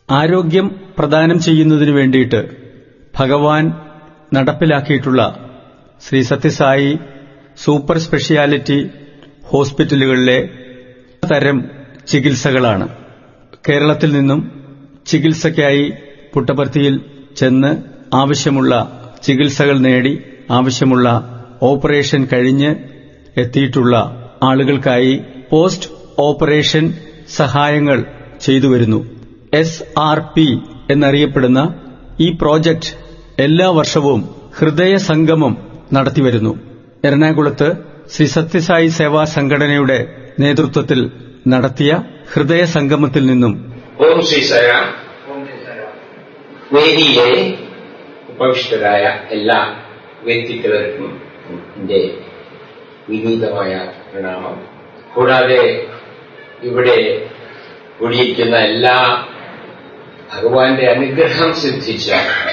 ആരോഗ്യം പ്രദാനം ചെയ്യുന്നതിനു വേണ്ടിയിട്ട് ഭഗവാൻ നടപ്പിലാക്കിയിട്ടുള്ള ശ്രീ സത്യസായി സൂപ്പർ സ്പെഷ്യാലിറ്റി ഹോസ്പിറ്റലുകളിലെ തരം ചികിത്സകളാണ് കേരളത്തിൽ നിന്നും ചികിത്സയ്ക്കായി പുട്ടപർത്തിയിൽ ചെന്ന് ആവശ്യമുള്ള ചികിത്സകൾ നേടി ആവശ്യമുള്ള ഓപ്പറേഷൻ കഴിഞ്ഞ് എത്തിയിട്ടുള്ള ആളുകൾക്കായി പോസ്റ്റ് ഓപ്പറേഷൻ സഹായങ്ങൾ ചെയ്തുവരുന്നു എസ് ആർ പി എന്നറിയപ്പെടുന്ന ഈ പ്രോജക്റ്റ് എല്ലാ വർഷവും ഹൃദയ സംഗമം നടത്തിവരുന്നു എറണാകുളത്ത് ശ്രീ സത്യസായി സേവാ സംഘടനയുടെ നേതൃത്വത്തിൽ നടത്തിയ ഹൃദയ സംഗമത്തിൽ നിന്നും ഓം ശ്രീ സരാം വേദിയിലെ ഉപവിഷ്ടരായ എല്ലാ വ്യക്തിത്വർക്കും എന്റെ വിനീതമായ പ്രണാമം കൂടാതെ ഇവിടെ കൂടിയിരിക്കുന്ന എല്ലാ ഭഗവാന്റെ അനുഗ്രഹം സിദ്ധിച്ച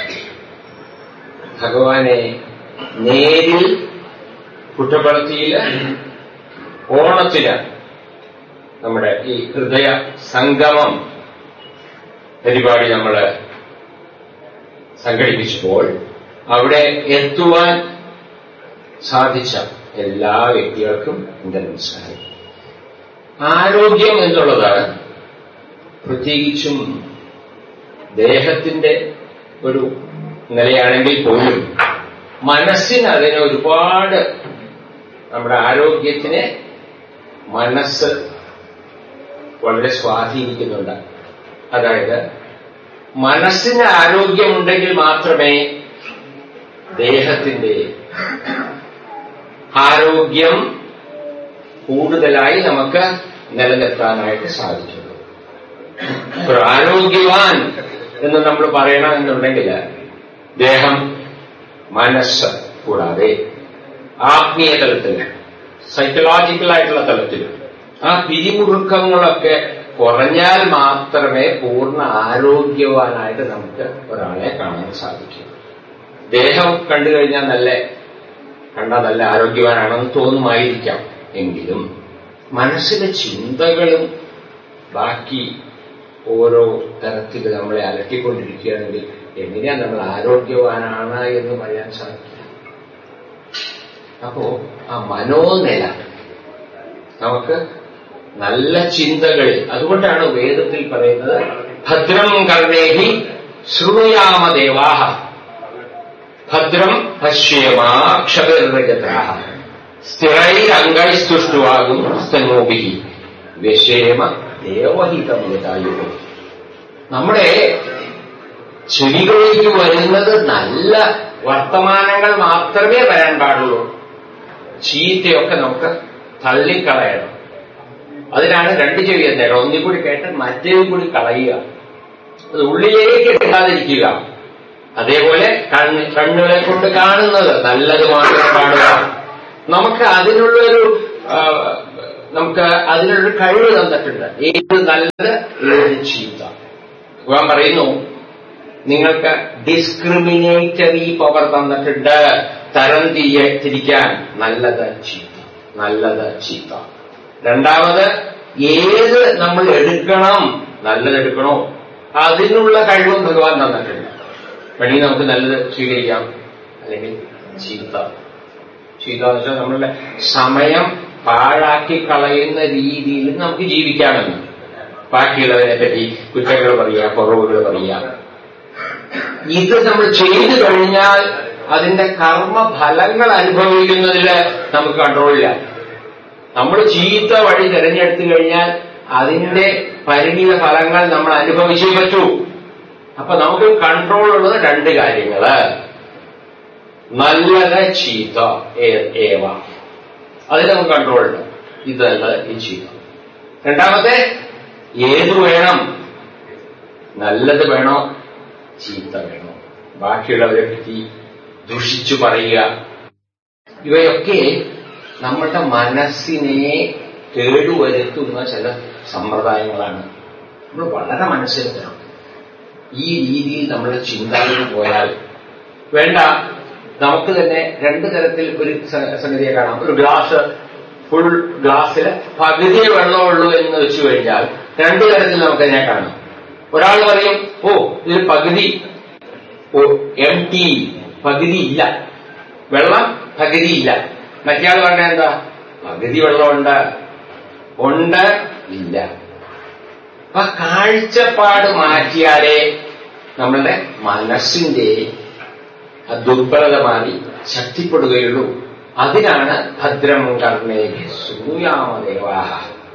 ഭഗവാനെ നേരിൽ കുറ്റപ്പെടുത്തിയില്ല ഓണത്തിന് നമ്മുടെ ഈ ഹൃദയ സംഗമം പരിപാടി നമ്മൾ സംഘടിപ്പിച്ചപ്പോൾ അവിടെ എത്തുവാൻ സാധിച്ച എല്ലാ വ്യക്തികൾക്കും എന്റെ നമസ്കാരം ആരോഗ്യം എന്നുള്ളത് പ്രത്യേകിച്ചും ദേഹത്തിന്റെ ഒരു നിലയാണെങ്കിൽ പോലും മനസ്സിന് അതിന് ഒരുപാട് നമ്മുടെ ആരോഗ്യത്തിനെ മനസ്സ് വളരെ സ്വാധീനിക്കുന്നുണ്ട് അതായത് മനസ്സിന് ആരോഗ്യമുണ്ടെങ്കിൽ മാത്രമേ ദേഹത്തിന്റെ ആരോഗ്യം കൂടുതലായി നമുക്ക് നിലനിർത്താനായിട്ട് സാധിക്കുള്ളൂ ഒരു ആരോഗ്യവാൻ എന്ന് നമ്മൾ പറയണമെന്നുണ്ടെങ്കിൽ ദേഹം മനസ്സ് കൂടാതെ ആത്മീയ തലത്തിൽ സൈക്കോളജിക്കൽ ആയിട്ടുള്ള തലത്തിൽ ആ പിരിമുറുക്കങ്ങളൊക്കെ കുറഞ്ഞാൽ മാത്രമേ പൂർണ്ണ ആരോഗ്യവാനായിട്ട് നമുക്ക് ഒരാളെ കാണാൻ സാധിക്കൂ ദേഹം കണ്ടു കഴിഞ്ഞാൽ നല്ല കണ്ടാൽ നല്ല ആരോഗ്യവാനാണെന്ന് തോന്നുമായിരിക്കാം എങ്കിലും മനസ്സിലെ ചിന്തകളും ബാക്കി ഓരോ തരത്തിൽ നമ്മളെ അലട്ടിക്കൊണ്ടിരിക്കുകയാണെങ്കിൽ എങ്ങനെയാണ് നമ്മൾ ആരോഗ്യവാനാണ് എന്ന് പറയാൻ സാധിക്കുക അപ്പോ ആ മനോനില നമുക്ക് നല്ല ചിന്തകളിൽ അതുകൊണ്ടാണ് വേദത്തിൽ പറയുന്നത് ഭദ്രം കർണേഹി ശൃണുയാമദേവാഹ ഭദ്രം പശ്യേമാക്ഷരജത്രാഹ സ്ഥിരൈരംഗൈസ്തുഷ്ടുവാകും സ്തനോഭി വ്യശേമ ദേവഹിതമുതായു നമ്മുടെ ചെവികളിലേക്ക് വരുന്നത് നല്ല വർത്തമാനങ്ങൾ മാത്രമേ വരാൻ പാടുള്ളൂ ചീത്തയൊക്കെ നമുക്ക് തള്ളിക്കളയണം അതിനാണ് രണ്ട് ചെവി എന്നേരം ഒന്നിൽ കൂടി കേട്ട് മറ്റേതും കൂടി കളയുക അത് ഉള്ളിലേക്ക് എടുക്കാതിരിക്കുക അതേപോലെ കണ്ണ് കണ്ണുകളെ കൊണ്ട് കാണുന്നത് നല്ലത് മാത്രം കാണുക നമുക്ക് അതിനുള്ളൊരു നമുക്ക് അതിനുള്ളൊരു കഴിവ് തന്നിട്ടുണ്ട് ഏത് നല്ലത് ഏത് ചീത്ത ഞാൻ പറയുന്നു നിങ്ങൾക്ക് ഡിസ്ക്രിമിനേറ്ററി പവർ തന്നിട്ടുണ്ട് തരം തിരിയ തിരിക്കാൻ നല്ലത് ചീത്ത നല്ലത് ചീത്ത രണ്ടാമത് ഏത് നമ്മൾ എടുക്കണം നല്ലത് എടുക്കണോ അതിനുള്ള കഴിവും ഭഗവാൻ തന്നിട്ടുണ്ട് വേണമെങ്കിൽ നമുക്ക് നല്ലത് സ്വീകരിക്കാം അല്ലെങ്കിൽ ചീത്ത ചീത്ത എന്ന് വെച്ചാൽ നമ്മളുടെ സമയം പാഴാക്കി കളയുന്ന രീതിയിൽ നമുക്ക് ജീവിക്കാമെന്ന് ബാക്കിയുള്ളതിനെ പറ്റി കുറ്റങ്ങൾ പറയുക കുറവുകൾ പറയുക ഇത് നമ്മൾ ചെയ്തു കഴിഞ്ഞാൽ അതിന്റെ കർമ്മഫലങ്ങൾ അനുഭവിക്കുന്നതിൽ നമുക്ക് കൺട്രോളില്ല നമ്മൾ ചീത്ത വഴി തിരഞ്ഞെടുത്തു കഴിഞ്ഞാൽ അതിന്റെ പരിണിത ഫലങ്ങൾ നമ്മൾ അനുഭവിച്ചേ പറ്റൂ അപ്പൊ നമുക്ക് കൺട്രോൾ ഉള്ളത് രണ്ട് കാര്യങ്ങള് നല്ലത് ചീത്ത ഏവ അതിന് നമുക്ക് കൺട്രോൾ ഉണ്ട് ഇത് നല്ലത് ഈ ചീത്ത രണ്ടാമത്തെ ഏത് വേണം നല്ലത് വേണോ ചീത്ത വേണോ ബാക്കിയുള്ളവരെ പറ്റി ദുഷിച്ചു പറയുക ഇവയൊക്കെ നമ്മുടെ മനസ്സിനെ കേടുവരുത്തുന്ന ചില സമ്പ്രദായങ്ങളാണ് നമ്മൾ വളരെ മനസ്സിലാക്കണം ഈ രീതിയിൽ നമ്മുടെ ചിന്താഗതി പോയാൽ വേണ്ട നമുക്ക് തന്നെ രണ്ട് തരത്തിൽ ഒരു സംഗതിയെ കാണാം ഒരു ഗ്ലാസ് ഫുൾ ഗ്ലാസ്സിൽ പകുതിയെ വെള്ളമുള്ളൂ എന്ന് വെച്ചു കഴിഞ്ഞാൽ രണ്ടു തരത്തിൽ നമുക്കതിനെ കാണാം ഒരാൾ പറയും ഓ ഇതിൽ പകുതി ഓ എം ടി പകുതി ഇല്ല വെള്ളം പകുതി ഇല്ല മറ്റേയാൾ പറഞ്ഞ എന്താ പകുതി വെള്ളമുണ്ട് ഉണ്ട് ഇല്ല അപ്പൊ കാഴ്ചപ്പാട് മാറ്റിയാലേ നമ്മളുടെ മനസ്സിന്റെ ആ ദുർബലത മാറി ശക്തിപ്പെടുകയുള്ളൂ അതിനാണ് ഭദ്രം കർണേ സൂയാമദേവാഹ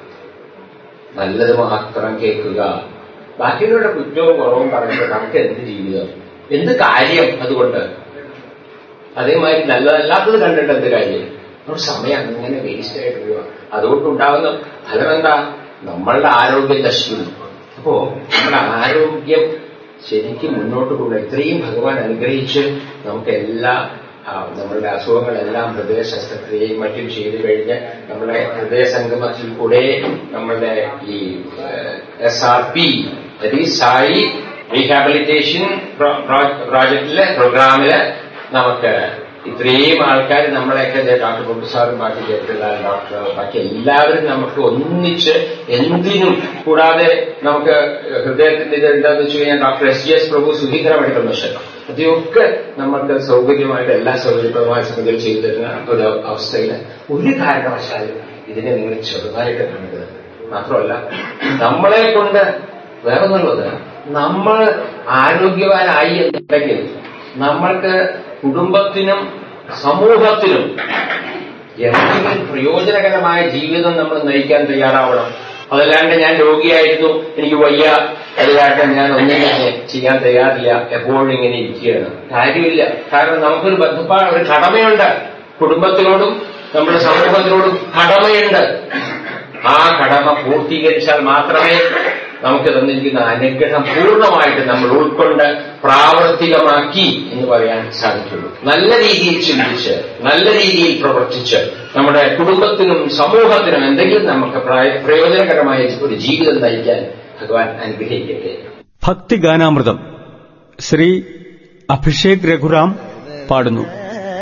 നല്ലത് മാത്രം കേൾക്കുക ബാക്കിയുള്ളവരുടെ കുറ്റവും കുറവും പറഞ്ഞിട്ട് നമുക്ക് എന്ത് ജീവിതം എന്ത് കാര്യം അതുകൊണ്ട് അതേമാതിരി നല്ലതല്ലാത്തത് കണ്ടിട്ട് എന്ത് കാര്യം നമ്മുടെ സമയം അങ്ങനെ വേസ്റ്റ് ആയിട്ട് പോവുക അതുകൊണ്ടുണ്ടാകുന്ന ഫലം എന്താ നമ്മളുടെ ആരോഗ്യം നശിക്കുന്നു അപ്പോ നമ്മുടെ ആരോഗ്യം ശരിക്കും മുന്നോട്ട് കൊണ്ടുപോകുക ഇത്രയും ഭഗവാൻ അനുഗ്രഹിച്ച് നമുക്ക് എല്ലാ ആ, നമ്മളുടെ അസുഖങ്ങളെല്ലാം ഹൃദയ ശസ്ത്രക്രിയയും മറ്റും ചെയ്തു കഴിഞ്ഞ് നമ്മുടെ ഹൃദയ സംഗമത്തിൽ കൂടെ നമ്മളുടെ ഈ S R P Sai rehabilitation പ്രോജക്റ്റിലെ പ്രോഗ്രാമില് നമുക്ക് ഇത്രയും ആൾക്കാർ നമ്മളെയൊക്കെ ദേ ഡോക്ടർ പൊട്ടു സാറും ബാക്കി ജയപ്രലാൽ ഡോക്ടർ ബാക്കി എല്ലാവരും നമുക്ക് ഒന്നിച്ച് എന്തിനും കൂടാതെ നമുക്ക് ഹൃദയത്തിന്റെ ഇത് എന്താന്ന് വെച്ച് കഴിഞ്ഞാൽ doctor S G S Prabhu Sudheendra medical mission അതൊക്കെ നമുക്ക് സൗകര്യമായിട്ട് എല്ലാ സൗകര്യപ്രദമായ സംഗതികൾ ചെയ്തു തരുന്ന ഒരു അവസ്ഥയിൽ ഒരു കാരണവശാലും ഇതിനെ നിങ്ങൾ ചെറുതായിട്ട് കാണുന്നത് മാത്രമല്ല നമ്മളെ കൊണ്ട് വേറൊന്നുള്ളത് നമ്മൾ ആരോഗ്യവാനായി എന്നുണ്ടെങ്കിൽ നമ്മൾക്ക് കുടുംബത്തിനും സമൂഹത്തിനും എന്തെങ്കിലും പ്രയോജനകരമായ ജീവിതം നമ്മൾ നയിക്കാൻ തയ്യാറാവണം അതല്ലാണ്ട് ഞാൻ രോഗിയായിരുന്നു എനിക്ക് വയ്യ അതുകാരണം ഞാൻ ഒന്നും തന്നെ ചെയ്യാൻ തയ്യാറില്ല എപ്പോഴും ഇങ്ങനെ ഇരിക്കുകയാണ് കാര്യമില്ല കാരണം നമുക്കൊരു ബന്ധപ്പാട് ഒരു കടമയുണ്ട് കുടുംബത്തിനോടും നമ്മുടെ സമൂഹത്തിനോടും കടമയുണ്ട് ആ കടമ പൂർത്തീകരിച്ചാൽ മാത്രമേ നമുക്ക് തന്നിരിക്കുന്ന അനുഗ്രഹം പൂർണ്ണമായിട്ട് നമ്മൾ ഉൾക്കൊണ്ട് പ്രാവർത്തികമാക്കി എന്ന് പറയാൻ സാധിക്കുള്ളൂ നല്ല രീതിയിൽ ചിന്തിച്ച് നല്ല രീതിയിൽ പ്രവർത്തിച്ച് നമ്മുടെ കുടുംബത്തിനും സമൂഹത്തിനും എന്തെങ്കിലും നമുക്ക് പ്രായ- പ്രയോജനകരമായ ഒരു ജീവിതം നയിക്കാൻ ഭഗവാൻ അനുഗ്രഹിക്കട്ടെ ഭക്തിഗാനാമൃതം ശ്രീ അഭിഷേക് രഘുറാം പാടുന്നു